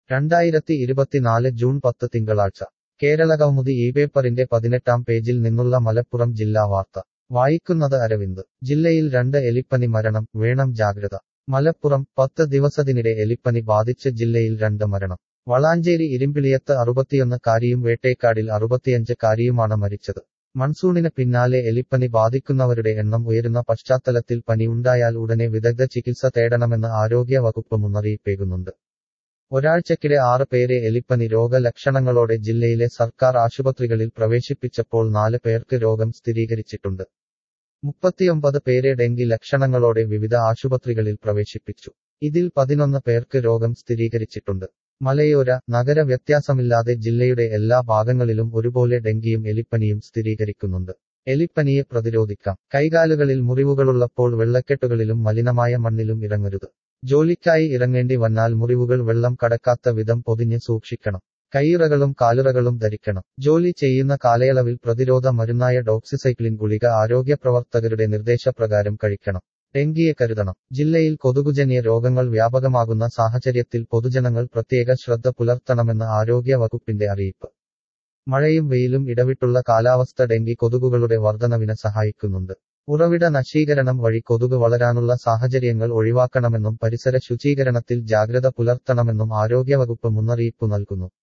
രണ്ടായിരത്തി ഇരുപത്തിനാല് ജൂൺ പത്ത് തിങ്കളാഴ്ച കേരളകൗമുദി ഈ പേപ്പറിന്റെ പതിനെട്ടാം പേജിൽ നിന്നുള്ള മലപ്പുറം ജില്ലാ വാർത്ത വായിക്കുന്നത് അരവിന്ദ് ജില്ലയിൽ രണ്ട് എലിപ്പനി മരണം വേണം ജാഗ്രത മലപ്പുറം പത്ത് ദിവസത്തിനിടെ എലിപ്പനി ബാധിച്ച് ജില്ലയിൽ രണ്ട് മരണം വളാഞ്ചേരി ഇരുമ്പിളിയത്ത് അറുപത്തിയൊന്ന് കാരിയും വേട്ടേക്കാടിൽ അറുപത്തിയഞ്ച് കാരിയുമാണ് മരിച്ചത് മൺസൂണിന് പിന്നാലെ എലിപ്പനി ബാധിക്കുന്നവരുടെ എണ്ണം ഉയരുന്ന പശ്ചാത്തലത്തിൽ പനി ഉണ്ടായാൽ ഉടനെ വിദഗ്ധ ചികിത്സ തേടണമെന്ന് ആരോഗ്യ വകുപ്പ് മുന്നറിയിപ്പേകുന്നുണ്ട് ഒരാഴ്ചക്കിടെ ആറ് പേരെ എലിപ്പനി രോഗലക്ഷണങ്ങളോടെ ജില്ലയിലെ സർക്കാർ ആശുപത്രികളിൽ പ്രവേശിപ്പിച്ചപ്പോൾ നാല് പേർക്ക് രോഗം സ്ഥിരീകരിച്ചിട്ടുണ്ട് മുപ്പത്തിയൊമ്പത് പേരെ ഡെങ്കി ലക്ഷണങ്ങളോടെ വിവിധ ആശുപത്രികളിൽ പ്രവേശിപ്പിച്ചു ഇതിൽ പതിനൊന്ന് പേർക്ക് രോഗം സ്ഥിരീകരിച്ചിട്ടുണ്ട് മലയോര നഗര വ്യത്യാസമില്ലാതെ ജില്ലയുടെ എല്ലാ ഭാഗങ്ങളിലും ഒരുപോലെ ഡെങ്കിയും എലിപ്പനിയും സ്ഥിരീകരിക്കുന്നുണ്ട് എലിപ്പനിയെ പ്രതിരോധിക്കാം കൈകാലുകളിൽ മുറിവുകളുള്ളപ്പോൾ വെള്ളക്കെട്ടുകളിലും മലിനമായ മണ്ണിലും ഇറങ്ങരുത് ജോലിക്കായി ഇറങ്ങേണ്ടി വന്നാൽ മുറിവുകൾ വെള്ളം കടക്കാത്ത വിധം പൊതിഞ്ഞ് സൂക്ഷിക്കണം കൈയുറകളും കാലുറകളും ധരിക്കണം ജോലി ചെയ്യുന്ന കാലയളവിൽ പ്രതിരോധ മരുന്നായ ഡോക്സിസൈക്ലിൻ ഗുളിക ആരോഗ്യ പ്രവർത്തകരുടെ നിർദ്ദേശപ്രകാരം കഴിക്കണം ഡെങ്കിയെ കരുതണം ജില്ലയിൽ കൊതുകുജന്യ രോഗങ്ങൾ വ്യാപകമാകുന്ന സാഹചര്യത്തിൽ പൊതുജനങ്ങൾ പ്രത്യേക ശ്രദ്ധ പുലർത്തണമെന്ന് ആരോഗ്യ വകുപ്പിന്റെ അറിയിപ്പ് മഴയും വെയിലും ഇടവിട്ടുള്ള കാലാവസ്ഥ ഡെങ്കി കൊതുകുകളുടെ വർധനവിന് സഹായിക്കുന്നുണ്ട് ഉറവിട നശീകരണം വഴി കൊതുക് വളരാനുള്ള സാഹചര്യങ്ങൾ ഒഴിവാക്കണമെന്നും പരിസര ശുചീകരണത്തിൽ ജാഗ്രത പുലർത്തണമെന്നും ആരോഗ്യവകുപ്പ് മുന്നറിയിപ്പ് നൽകുന്നു